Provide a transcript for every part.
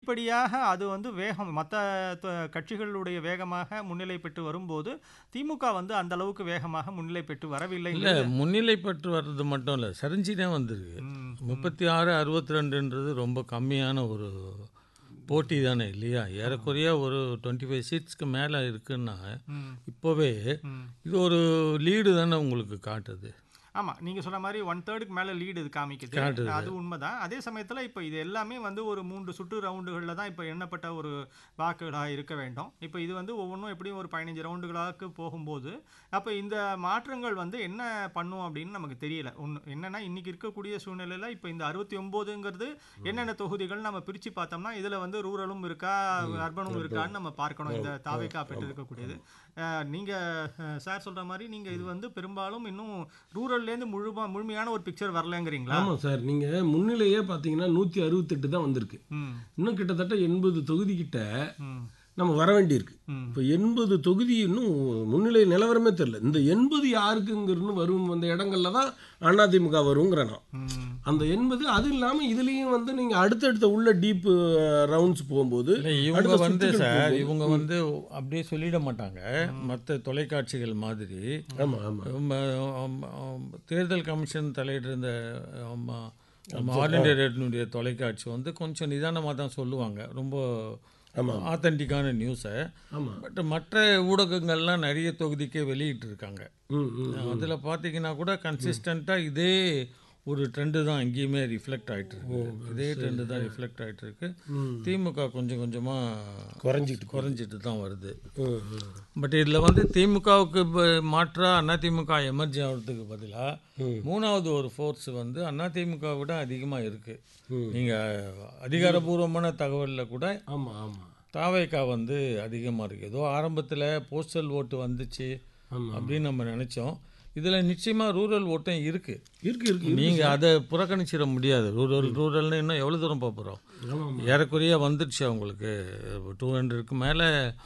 படிப்படியாக அது வந்து வேகம் மற்ற கட்சிகளுடைய வேகமாக முன்னிலை பெற்று வரும்போது திமுக வந்து அந்த அளவுக்கு வேகமாக முன்னிலை பெற்று வரவில்லை இல்லை முன்னிலை பெற்று வர்றது மட்டும் இல்லை சரிஞ்சு தான் வந்திருக்கு ம், முப்பத்தி ஆறு அறுபத்தி ரெண்டுன்றது ரொம்ப கம்மியான ஒரு போட்டி தானே இல்லையா ஏறக்குறைய ஒரு டுவெண்ட்டி ஃபைவ் சீட்ஸ்க்கு மேலே இருக்குன்னா ம், இப்போவே ம். இது ஒரு லீடு தானே உங்களுக்கு காட்டுது ஆமா நீங்க சொன்ன மாதிரி ஒன் தேர்டுக்கு மேல லீடு இது காமிக்குது காட்டுது. அது உண்மைதான் அதே சமயத்துல இப்போ இது எல்லாமே வந்து ஒரு மூன்று சுற்று ரவுண்டுகளில் தான் இப்போ எண்ணப்பட்ட ஒரு வாக்குகளாக இருக்க வேண்டும் இப்போ இது வந்து ஒவ்வொன்றும் எப்படியும் ஒரு பதினஞ்சு ரவுண்டுகளாக்கு போகும்போது அப்போ இந்த மாற்றங்கள் வந்து என்ன பண்ணும் அப்படின்னு நமக்கு தெரியல ஒன்று என்னன்னா இன்னைக்கு இருக்கக்கூடிய சூழ்நிலையில் இப்போ இந்த அறுபத்தி ஒம்போதுங்கிறது என்னென்ன தொகுதிகள் நம்ம பிரித்து பார்த்தோம்னா இதில் வந்து ரூரலும் இருக்கா அர்பனும் இருக்கான்னு நம்ம பார்க்கணும் இந்த தாவைக்கா பெற்று இருக்கக்கூடியது அஹ், நீங்க அஹ், சார் சொல்ற மாதிரி நீங்க இது வந்து பெரும்பாலும் இன்னும் ரூரல்லேருந்து முழுமா முழுமையான ஒரு பிக்சர் வரலங்கிறீங்களா ஆமாம் சார் நீங்கள் முன்னிலையே பார்த்தீங்கன்னா நூற்றி அறுபத்தெட்டு தான் வந்திருக்கு ம் இன்னும் கிட்டத்தட்ட எண்பது தொகுதி கிட்ட ம் நம்ம வர வேண்டியிருக்கு ம் இப்போ எண்பது தொகுதி இன்னும் முன்னிலை நிலவரமே தெரில இந்த எண்பது யாருக்குங்கிறது வரும் அந்த இடங்கள்ல தான் அதிமுக வருங்கிற நான் ம் அந்த எண்பது அது இல்லாமல் இதுலேயும் வந்து நீங்கள் அடுத்தடுத்த உள்ள டீப் ரவுண்ட்ஸ் போகும்போது இல்லை இவங்க அடுத்த வந்து சுத்துக்கள் சார் போகும்போது- இவங்க வந்து அப்படியே சொல்லிட மாட்டாங்க மற்ற தொலைக்காட்சிகள் மாதிரி ஆமாம் ஆமாம் நம்ம, ஆம், ஆம், தேர்தல் கமிஷன் தலையிட்டு இருந்த ஆல் இண்டியா ரேடியோனுடைய தொலைக்காட்சி வந்து கொஞ்சம் நிதானமாக தான் சொல்லுவாங்க ரொம்ப ஆமாம் ஆத்தென்டிக்கான நியூஸை ஆமாம் பட் மற்ற ஊடகங்கள்லாம் நிறைய தொகுதிக்கே வெளியிட்டு இருக்காங்க ம் ம் அதில் பார்த்தீங்கன்னா கூட கன்சிஸ்டண்ட்டாக இதே ஒரு ட்ரெண்டு தான் எங்கேயுமே ரிஃப்ளெக்ட் ஆயிட்டு இருக்கு இதே ட்ரெண்டு தான் ரிஃப்ளெக்ட் ஆயிட்டு இருக்கு ம். திமுக கொஞ்சம் கொஞ்சமாக குறைஞ்சிட்டு குறைஞ்சிட்டு தான் வருது ம் ம் பட் இதில் வந்து திமுகவுக்கு மாற்றா அதிமுக எமர்ஜி ஆகிறதுக்கு பதிலாக ம். மூணாவது ஒரு ஃபோர்ஸ் வந்து அதிமுக விட அதிகமாக இருக்குது ம். நீங்கள் அதிகாரபூர்வமான தகவலில் கூட ஆமாம் ஆமாம் தாவேக்கா வந்து அதிகமாக இருக்குது ஏதோ ஆரம்பத்தில் போஸ்டல் ஓட்டு வந்துச்சு ஆமாம் அப்படின்னு நம்ம நினச்சோம் இதில் நிச்சயமாக ரூரல் ஓட்டும் இருக்குது இருக்கு இருக்கு நீங்கள் அதை புறக்கணிச்சிட முடியாது ரூரல் ரூரல்னு இன்னும் எவ்வளோ தூரம் போக போகிறோம் ஆமாம் ஏறக்குறைய வந்துடுச்சு அவங்களுக்கு டூ ஹண்ட்ரடுக்கு மேலே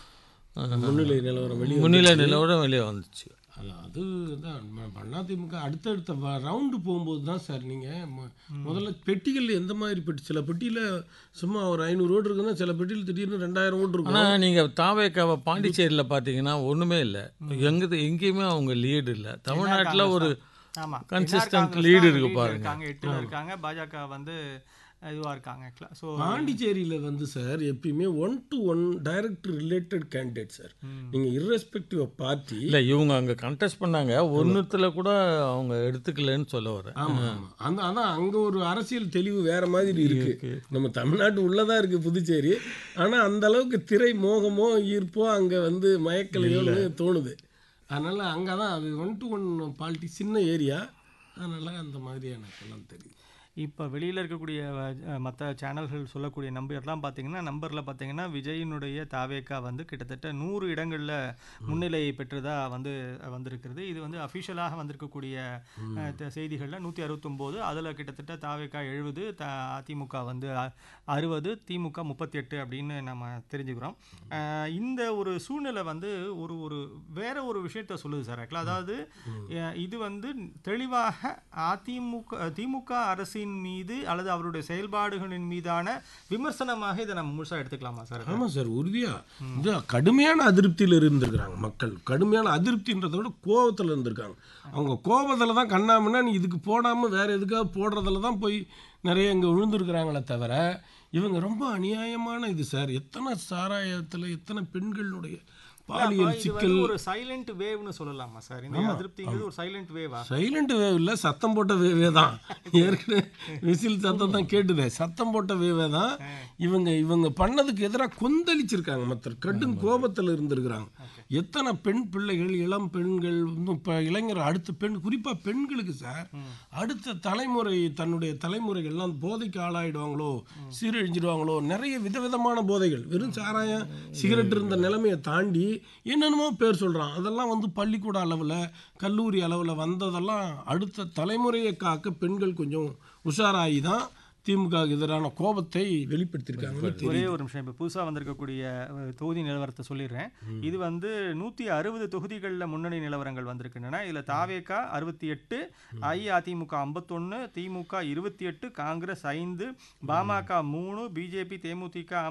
முன்னிலை நிலவரம் வெளியே முன்னிலை நிலவோட வெளியே வந்துச்சு அது தான் அதிமுக அடுத்தடுத்த ரவுண்டு போகும்போது தான் சார் நீங்கள் முதல்ல பெட்டிகள் எந்த மாதிரி பெட்டி சில பெட்டியில் சும்மா ஒரு ஐநூறு ஓட்டு இருக்குன்னா சில பெட்டியில் திடீர்னு ரெண்டாயிரம் ஓட்டு இருக்கும் ஆனால் நீங்கள் தாவேக்காவை பாண்டிச்சேரியில் பார்த்தீங்கன்னா ஒன்றுமே இல்லை எங்கே எங்கேயுமே அவங்க லீடு இல்லை தமிழ்நாட்டில் ஒரு ஆமா Consistent NR காங்கிரஸ் lead தான் இருக்கு lead பாருங்க. இருக்காங்க எட்டுல இருக்காங்க பாஜக வந்து இதுவா இருக்காங்க ஸோ பாண்டிச்சேரியில் வந்து சார் எப்பயுமே one to one direct related candidate sir நீங்கள் irrespective ஆஃப் பார்ட்டி இல்லை இவங்க அங்கே கண்டெஸ்ட் பண்ணாங்க ஒன்றுத்தில் கூட அவங்க எடுத்துக்கலன்னு சொல்ல வரேன் ஆமாம் ஆமாம் அந்த அதான் அங்கே ஒரு அரசியல் தெளிவு வேற மாதிரி இருக்கு நம்ம தமிழ்நாட்டு உள்ளதா இருக்கு புதுச்சேரி ஆனால் அந்த அளவுக்கு திரை மோகமோ ஈர்ப்போ அங்கே வந்து மயக்கலையோன்னு தோணுது அதனால அங்கே தான் அது ஒன் டு ஒன் பாலிட்டி சின்ன ஏரியா அதனால அந்த மாதிரி எனக்கு எல்லாம் தெரியும் இப்போ வெளியில் இருக்கக்கூடிய மற்ற சேனல்கள் சொல்லக்கூடிய நம்பர்லாம் பார்த்தீங்கன்னா நம்பரில் பார்த்தீங்கன்னா விஜயினுடைய தாவேக்கா வந்து கிட்டத்தட்ட நூறு இடங்களில் முன்னிலை பெற்றதா வந்து வந்திருக்கிறது இது வந்து அஃபிஷியலாக வந்திருக்கக்கூடிய அஹ், த- செய்திகள்ல நூற்றி அறுபத்தொம்போது அதில் கிட்டத்தட்ட தாவேக்கா எழுபது த அதிமுக வந்து அறுபது திமுக முப்பத்தி எட்டு அப்படின்னு நம்ம தெரிஞ்சுக்கிறோம் அஹ், இந்த ஒரு சூழ்நிலை வந்து ஒரு ஒரு வேற ஒரு விஷயத்த சொல்லுது சார் ஆக்சுவலாக அதாவது அஹ், இது வந்து தெளிவாக அதிமுக திமுக அரசின் மீது அல்லது அவருடைய செயல்பாடுகளின் மீதான விமர்சனமாக இதை நம்ம முழுசா எடுத்துக்கலாமா சார் ஆமாம் சார் உறுதியாக இது கடுமையான அதிருப்தியில் இருந்திருக்கிறாங்க மக்கள் கடுமையான அதிருப்தின்றதை விட கோபத்தில் இருந்திருக்காங்க அவங்க கோபத்தில் தான் கண்ணாமன்னா நீ இதுக்கு போடாமல் வேற எதுக்காக போடுறதுல தான் போய் நிறைய இங்கே விழுந்திருக்கிறாங்களே தவிர இவங்க ரொம்ப அநியாயமான இது சார் எத்தனை சாராயத்தில் எத்தனை பெண்களுடைய பாலியல் இது சிக்கல் வந்து ஒரு சைலண்ட் வேவ்னு சொல்லலாமா சார் இந்த அதிருப்திங்கிறது ஒரு சைலண்ட் வேவா சைலண்ட் வேவ் இல்லை சத்தம் போட்ட வேவே தான் ஏற்கனவே விசில் சத்தம் தான் கேட்டுதே சத்தம் போட்ட வேவே தான் இவங்க இவங்க பண்ணதுக்கு எதிராக கொந்தளிச்சிருக்காங்க மற்ற கடும் கோபத்தில் இருந்திருக்கிறாங்க எத்தனை பெண் பிள்ளைகள் இளம் பெண்கள் இன்னும் இப்போ இளைஞர் அடுத்த பெண் குறிப்பாக பெண்களுக்கு சார் அடுத்த தலைமுறை தன்னுடைய தலைமுறைகள்லாம் போதைக்கு ஆளாயிடுவாங்களோ சீரழிஞ்சிடுவாங்களோ நிறைய விதவிதமான போதைகள் வெறும் சாராயம் சிகரெட் இருந்த நிலைமையை தாண்டி என்னென்னமோ பேர் சொல்கிறான் அதெல்லாம் வந்து பள்ளிக்கூட அளவில் கல்லூரி அளவில் வந்ததெல்லாம் அடுத்த தலைமுறையை காக்க பெண்கள் கொஞ்சம் உஷாராகி தான் திமுக எதிரான கோபத்தை வெளிப்படுத்தியிருக்காங்கன்னு ஒரே தெரியும் ஒரு நிமிஷம் இப்போ புதுசாக வந்திருக்கக்கூடிய அஹ், தொகுதி நிலவரத்தை சொல்லிடுறேன் இது வந்து நூற்றி அறுபது தொகுதிகளில் முன்னணி நிலவரங்கள் வந்திருக்கின்றன இதில் தாவேகா அறுபத்தி எட்டு அஇஅதிமுக ஐம்பத்தொன்று திமுக இருபத்தி எட்டு காங்கிரஸ் ஐந்து பாமக மூணு பிஜேபி தேமுதிக